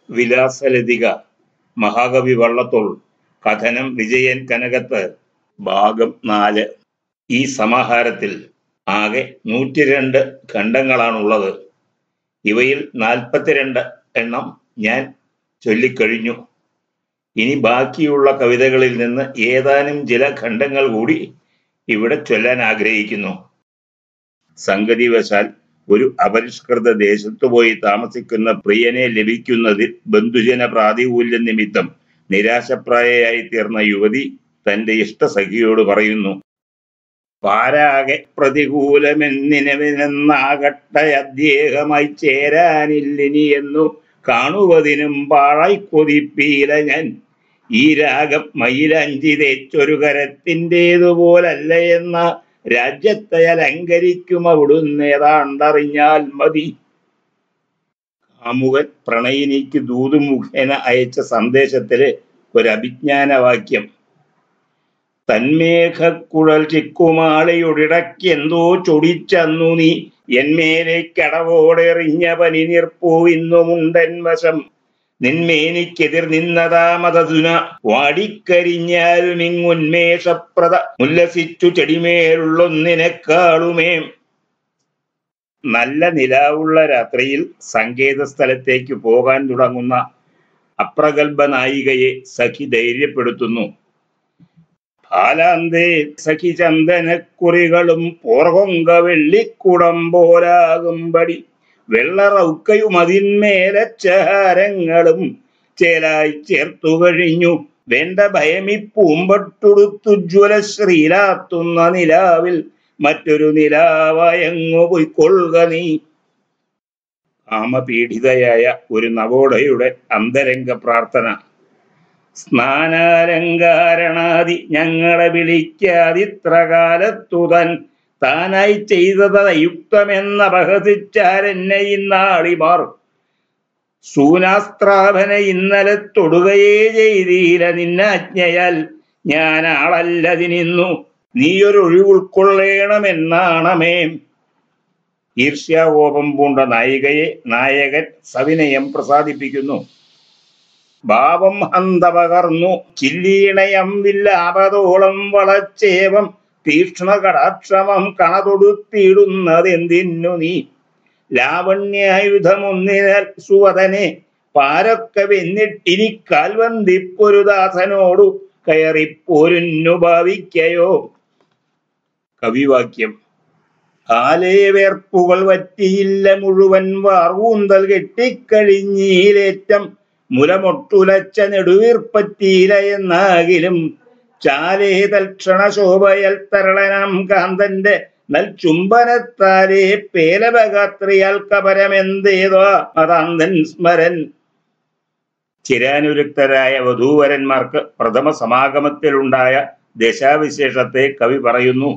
വിലാസലതിക മഹാകവി വള്ളത്തോൾ കഥനം വിജയൻ കനകത്ത് ഭാഗം നാല് ഈ സമാഹാരത്തിൽ ആകെ നൂറ്റിരണ്ട് ഖണ്ഡങ്ങളാണുള്ളത് ഇവയിൽ നാൽപ്പത്തിരണ്ട് എണ്ണം ഞാൻ ചൊല്ലിക്കഴിഞ്ഞു ഇനി ബാക്കിയുള്ള കവിതകളിൽ നിന്ന് ഏതാനും ചില ഖണ്ഡങ്ങൾ കൂടി ഇവിടെ ചൊല്ലാൻ ആഗ്രഹിക്കുന്നു സംഗതിവശാൽ ഒരു അപരിഷ്കൃത ദേശത്തു പോയി താമസിക്കുന്ന പ്രിയനെ ലഭിക്കുന്നതിൽ ബന്ധുജന പ്രാതികൂല്യ നിമിത്തം നിരാശപ്രായയായി തീർന്ന യുവതി തന്റെ ഇഷ്ടസഖിയോട് പറയുന്നു പാരാകെ പ്രതികൂലമെന്നിനവിനെന്നാകട്ടെ അദ്ദേഹമായി ചേരാനില്ലിനി എന്നു കാണുവതിനും പാഴായി കൊതിപ്പീല ഞാൻ ഈ രാഗം മയിലഞ്ചി തേച്ചൊരു കരത്തിൻ്റെതുപോലല്ല എന്ന രാജ്യത്തെ അലങ്കരിക്കും അവിടുന്ന് ഏതാണ്ടറിഞ്ഞാൽ മതി കാമുകൻ പ്രണയിനിക്ക് ദൂതുമുഖേന അയച്ച സന്ദേശത്തില് ഒരു അഭിജ്ഞാന വാക്യം തന്മേഘക്കുഴൽ ചിക്കുമാളിയൊടിടയ്ക്ക് എന്തോ ചൊടിച്ചന്നു നീ എന്മേലേക്കടവോടെറിഞ്ഞ പനി നിർപ്പൂവിന്നുമുണ്ടൻ വശം നിന്മേനിക്കെതിർ നിന്നതാമതതുന വാടിക്കരിഞ്ഞാലും ഇങ്ങുന്മേഷപ്രദ ഉല്ലസിച്ചു ചെടിമേലുള്ളൊന്നിനെക്കാളുമേ നല്ല നിലാവുള്ള രാത്രിയിൽ സങ്കേത സ്ഥലത്തേക്ക് പോകാൻ തുടങ്ങുന്ന അപ്രഗൽഭ നായികയെ സഖി ധൈര്യപ്പെടുത്തുന്നു കാലാന്തേ സഖി ചന്ദനക്കുറികളും പോർകൊങ്ക വെള്ളിക്കുടം പോലാകുമ്പടി വെള്ളറൗക്കയും അതിന്മേലെ ചാരങ്ങളും ചേലായി ചേർത്തു കഴിഞ്ഞു വേണ്ട ഭയമിപ്പൂമ്പട്ടുടുത്തുജ്വല ശ്രീലാത്തുന്ന നിലാവിൽ മറ്റൊരു നിലാവയങ്ങു പൊയ്ക്കൊള്ളുക നീ കാമപീഡിതയായ ഒരു നവോടയുടെ അന്തരംഗ പ്രാർത്ഥന സ്നാനാലങ്കാരണാദി ഞങ്ങളെ വിളിക്കാതിത്ര കാലത്തു തൻ താനായി ചെയ്തത് അയുക്തമെന്ന് അപഹസിച്ചാരെന്നെ ഇന്നാളിമാർ സൂനാസ്ത്രാഭന ഇന്നലെ തൊടുകയേ ചെയ്തീല നിന്നാജ്ഞയാൽ ഞാൻ ആളല്ലതിനിന്നു നീയൊരൊഴിവ് ഉൾക്കൊള്ളേണമെന്നാണമേ ഈർഷ്യാകോപം പൂണ്ട നായികയെ നായകൻ സവിനയം പ്രസാദിപ്പിക്കുന്നു ഭാവം ഹന്ത പകർന്നു ചില്ലീണയം വില്ലാപതോളം വളച്ചേവം തീക്ഷ്ണ കടാക്ഷമം കണതൊടുത്തിയിടുന്നതെന്തിനു നീ ലാവണ്യായുധമൊന്നിനാൽ സുവതനെ പാരൊക്കെ വെന്നിട്ടിനി കാൽവന്തിപ്പൊരു ദാസനോടു കയറിപ്പോരുന്നു ഭാവിക്കയോ കവിവാക്യം കാലേ വേർപ്പുകൾ വറ്റിയില്ല മുഴുവൻ വാർവൂന്തൽ കെട്ടിക്കഴിഞ്ഞീലേറ്റം മുലമൊട്ടുലച്ച നെടുവീർപ്പറ്റിയില എന്നാകിലും ചാലേ തൽക്ഷണ ശോഭയൽ തരളനാം കാന്തന്റെ നൽ ചുംബനത്താലേ പേലപഗാത്രിയാൽ കപരമെന്തേതോ അതാന്തൻ സ്മരൻ ചിരാനുരക്തരായ വധൂവരന്മാർക്ക് പ്രഥമ സമാഗമത്തിലുണ്ടായ ദശാവിശേഷത്തെ കവി പറയുന്നു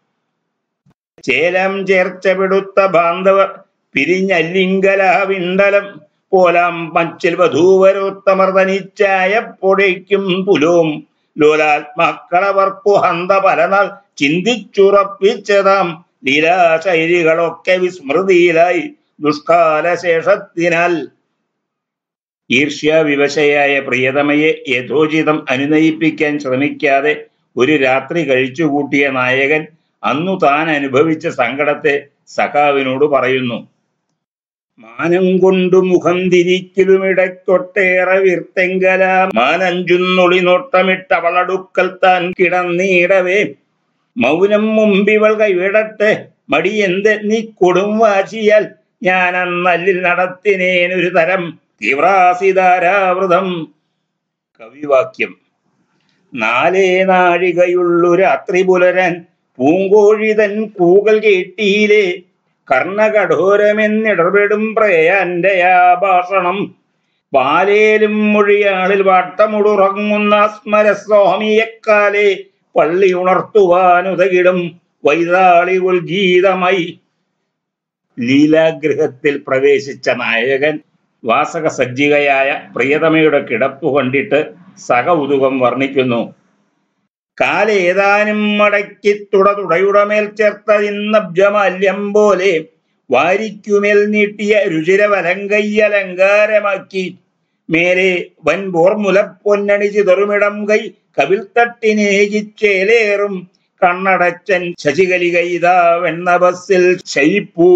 ചേലം ചേർച്ച പിടുത്ത ബാന്ധവർ പിരിഞ്ഞല്ലിങ്കലാവിണ്ടലം പോലാം മച്ചിൽ വധൂവരോത്തമർദ്ദനിച്ചായ പൊടയ്ക്കും പുലോം ലോലാത്മാക്കളവർക്കു ഹന്ത പലനാൾ ചിന്തിച്ചുറപ്പിച്ചതാം ലീലാശൈലികളൊക്കെ വിസ്മൃതിയിലായി ദുഷ്കാലശേഷത്തിനാൽ ഈർഷ്യാവിവശയായ പ്രിയതമയെ യഥോചിതം അനുനയിപ്പിക്കാൻ ശ്രമിക്കാതെ ഒരു രാത്രി കഴിച്ചുകൂട്ടിയ നായകൻ അന്നു താൻ അനുഭവിച്ച സങ്കടത്തെ സഖാവിനോട് പറയുന്നു മാനം കൊണ്ടു മുഖം തിരിക്കലുമിടയ്ക്കൊട്ടേറെ വിർത്തെങ്കല മാനഞ്ചുന്നൊളി നോട്ടമിട്ടവളടുക്കൽ താൻ കിടന്നീടവേ മൗനം മുമ്പിവൾ കൈവിടട്ടെ മടിയെന്ത് നീ കൊടും വാശിയാൽ ഞാൻ അന്നല്ലിൽ നടത്തിനേനൊരു തരം തീവ്രാസിതാരാവൃതം കവിവാക്യം നാലേ നാഴികയുള്ളു രാത്രി പുലരാൻ പൂങ്കോഴിതൻ കൂകൽ കേട്ടീലേ കർണകഠോരമെന്നിടപെടും പ്രയാന്റെ ആഭാഷണം പാലേലും മൊഴിയാളിൽ വാട്ടമുടുറങ്ങുന്ന സ്മരസ്വാമിയെക്കാലെ പള്ളി ഉണർത്തുവാനുതകിടും വൈതാളി ഉൽഗീതമായി ലീലാഗൃഹത്തിൽ പ്രവേശിച്ച നായകൻ വാസക സജ്ജികയായ പ്രിയതമയുടെ കിടപ്പ് കണ്ടിട്ട് സഹൗതുകം വർണ്ണിക്കുന്നു കാലേതാനും മടക്കി തുട തുടയുടെ മേൽ ചേർത്ത ഇന്നബ്ജമാല്യം പോലെ വാരിക്കുമേൽ നീട്ടിയ രുചിരവലങ്കയ്യലങ്കാരമാക്കി മേലെ വൻപോർ മുലപ്പൊന്നണിച്ച് തൊറുമിടം കൈ കവിൽ തട്ടിനേകിച്ചേലേറും കണ്ണടച്ചൻ ശശികലികൈതാ വെണ്ണ ബസ്സിൽ ശയിപ്പൂ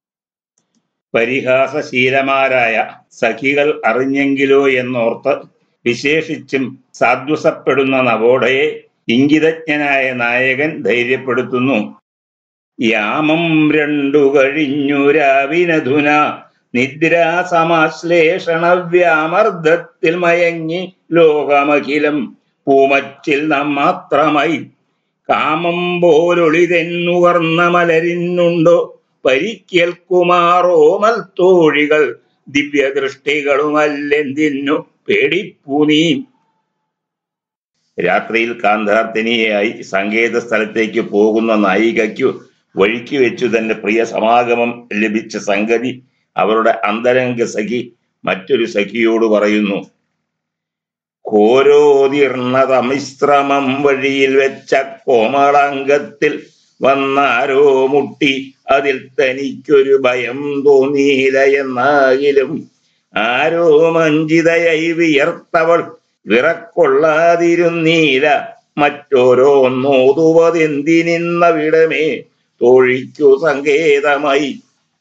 പരിഹാസശീലമാരായ സഖികൾ അറിഞ്ഞെങ്കിലോ എന്നോർത്ത് വിശേഷിച്ചും സാധ്വസപ്പെടുന്ന നവോടയെ ഇംഗിതജ്ഞനായ നായകൻ ധൈര്യപ്പെടുത്തുന്നു യാമം രണ്ടു കഴിഞ്ഞു രാവിനധുന നിദ്രാസമാശ്ലേഷണ വ്യാമർദ്ദത്തിൽ മയങ്ങി ലോകമഖിലം പൂമച്ചിൽ നാം മാത്രമായി കാമം പോലൊളിതെന്നുകർന്ന മലരിന്നുണ്ടോ പരിക്കേൽക്കുമാറോമൽ തോഴികൾ ദിവ്യദൃഷ്ടികളുമല്ലെന്തിനു പേടിപ്പൂ നീ രാത്രിയിൽ കാന്താർത്തിനിയായി സങ്കേത സ്ഥലത്തേക്ക് പോകുന്ന നായികയ്ക്കു വഴിക്ക് വെച്ചു തന്നെ പ്രിയ സമാഗമം ലഭിച്ച സംഗതി അവരുടെ അന്തരംഗ സഖി മറ്റൊരു സഖിയോട് പറയുന്നു കോരോതിർണതമിശ്രമം വഴിയിൽ വെച്ച കോമളാംഗത്തിൽ വന്നാരോ മുട്ടി അതിൽ തനിക്കൊരു ഭയം തോന്നിയില്ല എന്നാകിലും ആരോ മഞ്ചിതയായി വിയർത്തവൾ വിറക്കൊള്ളാതിരുന്നീല മറ്റോരോന്നോതുവതെന്തിനിന്നവിടമേ തോഴിക്കു സങ്കേതമായി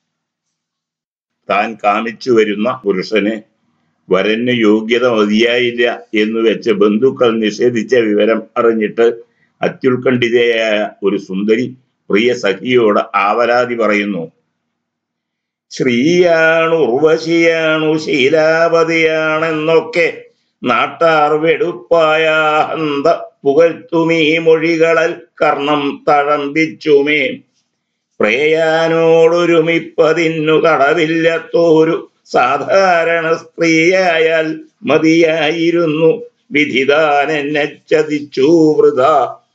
താൻ കാമിച്ചു വരുന്ന പുരുഷന് വരന് യോഗ്യത മതിയായില്ല എന്ന് വെച്ച് ബന്ധുക്കൾ നിഷേധിച്ച വിവരം അറിഞ്ഞിട്ട് അത്യുത്കണ്ഠിതയായ ഒരു സുന്ദരി പ്രിയ സഖിയോട് ആവലാതി പറയുന്നു ശ്രീയാണു ഉർവശിയാണു ശീലാവതിയാണെന്നൊക്കെ നാട്ടാർ വെടുപ്പായ ഹന്ത പുകഴ്ത്തുമീ മൊഴികളൽ കർണം തഴമ്പിച്ചുമേ പ്രേയാനോടൊരുമിപ്പതിന്നു തടവില്ലത്തോരു സാധാരണ സ്ത്രീയായാൽ മതിയായിരുന്നു വിധിതാൻ എന്നെ ചതിച്ചു വൃത